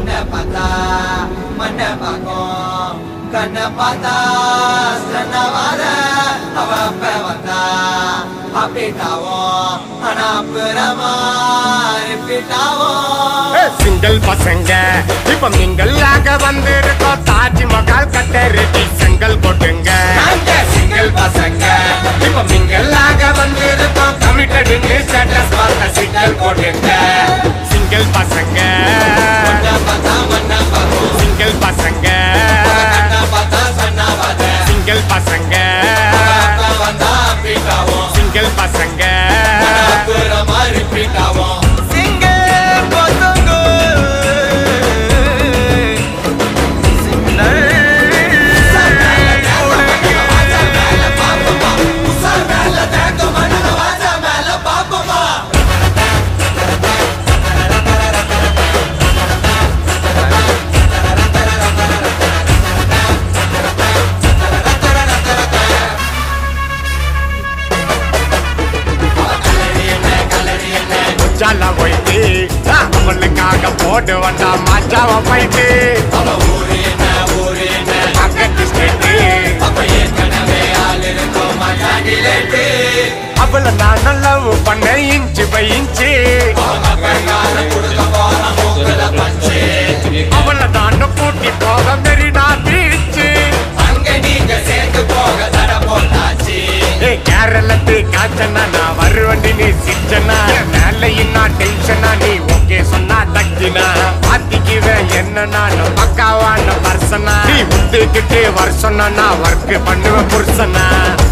உன்னை பார்த்தா மண்ணை பார்க்கும் கண்ணை பார்த்தா சன்னவாத அவ அப்ப வந்தா அப்படிட்டாவும் ஆனா அப்புறமா ரிப்பீட்டாவும் சிங்கிள் பசங்க இப்ப மிங்கல்லாக வந்திருக்கோம் தாஜ்மஹால் கட்ட ரெடி செங்கல் கொட்டுங்க நாங்க சிங்கிள் பசங்க இப்ப மிங்கல்லாக வந்திருக்கோம் கமிட்டடுன்னு ஸ்டேட்டஸ் பார்த்த சிங்கிள் போட்டுங்க சிங்கிள் பசங்க மண்ணை பார்த்தா மண்ணை பார்க்கும் சிங்கிள் பசங்க கண்ணை பார்த்தா சன்னவாத சிங்கிள் பசங்க அப்ப வந்தா அப்படிட்டாவும் சிங்கிள் பசங்க அப்புறமா ரிப்பீட்டாவும் உச்சால போயிட்டு அவளுக்காக போட்டு வந்தா மச்சாவ போயிட்டு பக்கத்து ஸ்டேட்டு அவளை நான் லவ் பண்ண இன்ச்சு பை இன்ச்சு அவளை நான் கூட்டி போக மெரினா பீச்சு ஏ கேரளத்து காய்ச்சனா நான் வருவண்டி நீ சிச்சனா வேலையும் நான் டென்ஷனா நீ ஓகே சொன்னா தக்கினா மாத்திக்குவேன் என்ன நான் பக்காவான பர்சனா நீ முத்துக்கிட்டு வருஷம்னா நான் ஒர்க் பண்ணுவேன் புருஷனா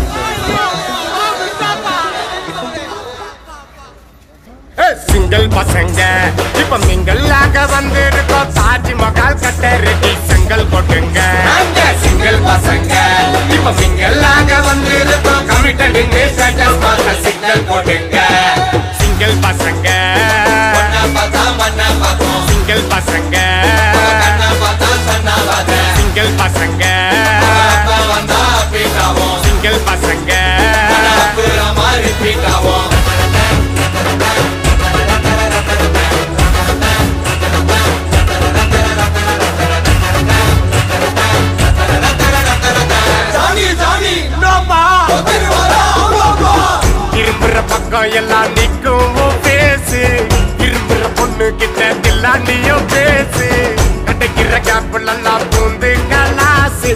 சிங்கிள் பசங்க இப்ப மிங்கல்லாக வந்திருக்கோம் தாஜ்மஹால் கட்ட ரெடி செங்கல் கொட்டுங்க சிங்கிள் பசங்க இப்ப மிங்கல்லாக வந்திருக்கோம் கமிட்டடுங்க ஸ்டேட்டஸ் பார்த்த சிக்னல் போட்டுங்க சிங்கிள் பசங்க சிங்கிள் பசங்க சிங்கிள் பசங்க சிங்கிள் பசங்க Repeat that one. Johnny Johnny நோமா திருவாரா அம்மா இரும்புற பக்கம் எல்லாம் நிக்கும் உன் பேசு இரும்புற பொண்ணு கிட்ட தில்லாண்டியும் பேசு கிடைக்கிற கேப்பிள் எல்லாம் பூந்து கலாசு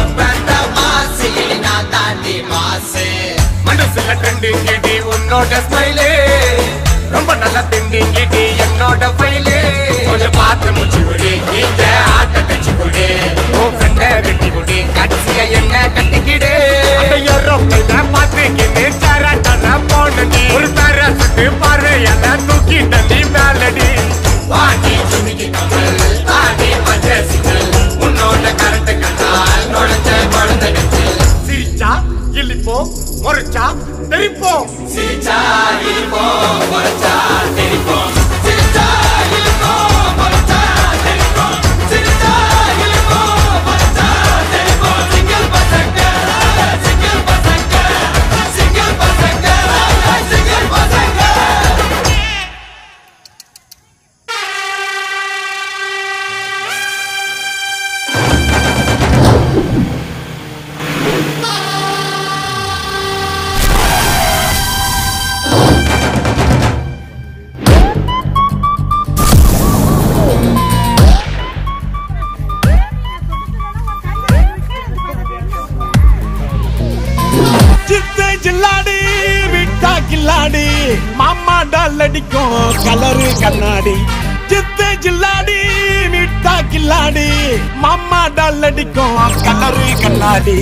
மனசுல ட்ரெண்டிங்கிடி உன்னோட ஸ்மைலு ரொம்ப நல்லா திண்டிங்கிடி என்னோட ஃபைலு கொஞ்சம் பார்த்து முச்சு விடு நீங்க ஆட்ட தச்சு விடு உன் ஃப்ரெண்ட வெட்டி விடு கடைசியா என்ன கட்டிக்கிடு அந்த ஏரோப்ளைன பார்த்துக்கின்னு சரட்டன போனடி ஒரு தர சுட்டு பார்வையால தூக்கிட்ட நீ மேலடி வாங்கி சுமிக்கி கமல் தாடி மஞ்ச சிங்கல் உன்னோட கரண்ட் கண்டால் நுழைஞ்ச குழந்தை நெஞ்சில் சிரிச்சா இழிப்போம் முறைச்சா தெரிப்போம் சிரிச்சா இருப்போம் மறைச்சா தெரிப்போம் சிரிச்சா இருப்போம் மறைச்சா தெரிப்போம் சிரிச்சா இருப்போம் மறைச்சா தெரிப்போம் சிங்கிள் பசங்க சிங்கிள் பசங்க சிங்கிள் பசங்க சிங்கிள் பசங்க சித்தை ஜில்லாடி விட்டா கில்லாடி மாமா டால் அடிக்கும் கலரு கண்ணாடி சித்தை ஜில்லாடி விட்டா கில்லாடி மாமா டால் அடிக்கும் கலரு கண்ணாடி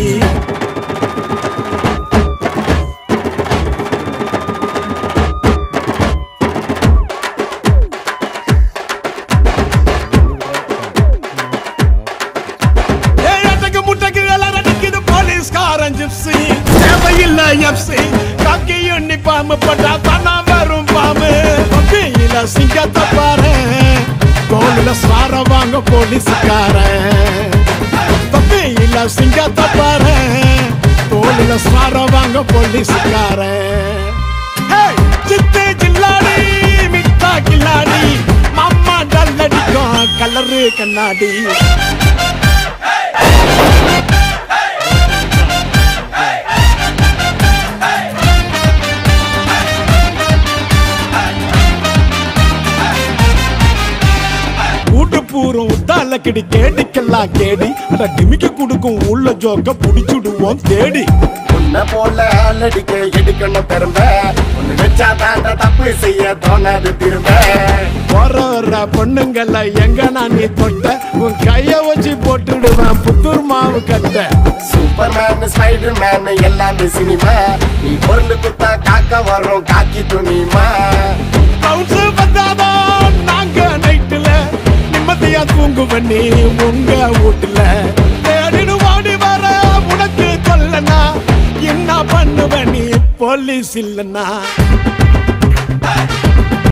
ஏய், அடக்கு முட்டைக்கு எல்லாம் அடிக்குது போலீஸ்காரன் ஜிப்ஸி தேவையில்லை எப்சி காக்கி யூனிஃபார்ம் போட்டா தானா வரும் பாம்பு கம்பியில சிங்கத்தை பாரு தோலுல சார வாங்க போலீஸ்காரன் கம்பியில சிங்கத்தை பாரு தோலுல சார வாங்க போலீஸ்காரன் ஹே, சித்தே ஜில்லாடி மிட்டா கில்லாடி மாமா டல் கல்லடிக்கும் கலரு கண்ணாடி கூட்டு பூரம் உத்தால கிடி கேடிக்கெல்லாம் கேடி அட டிமிக்க குடுக்கும் உள்ள ஜோக்க புடிச்சுடுவோம் தேடி உன்னை போல ஆளடிக்க எடுக்கணும் பெரும்ப ஒண்ணு வச்சா தாண்ட தப்பு செய்ய தோணாது திரும்ப போற வர்ற பொண்ணுங்கள எங்க நான் நீ தொட்ட உன் கைய வச்சு போட்டுடுவேன் புத்தூர் மாவு கட்ட சூப்பர் மேன் ஸ்பைடர் மேன் எல்லாமே சினிமா நீ பொருள் குத்தா காக்க வரும் காக்கி துணிமா பவுன்ஸ் வந்தாதான் நாங்க நைட்டுல நிம்மதியா தூங்குவ நீ உங்க வீட்டுல தேடிடு வாடி வர உனக்கு சொல்லனா என்ன பண்ணுவ நீ போலீஸ் இல்லனா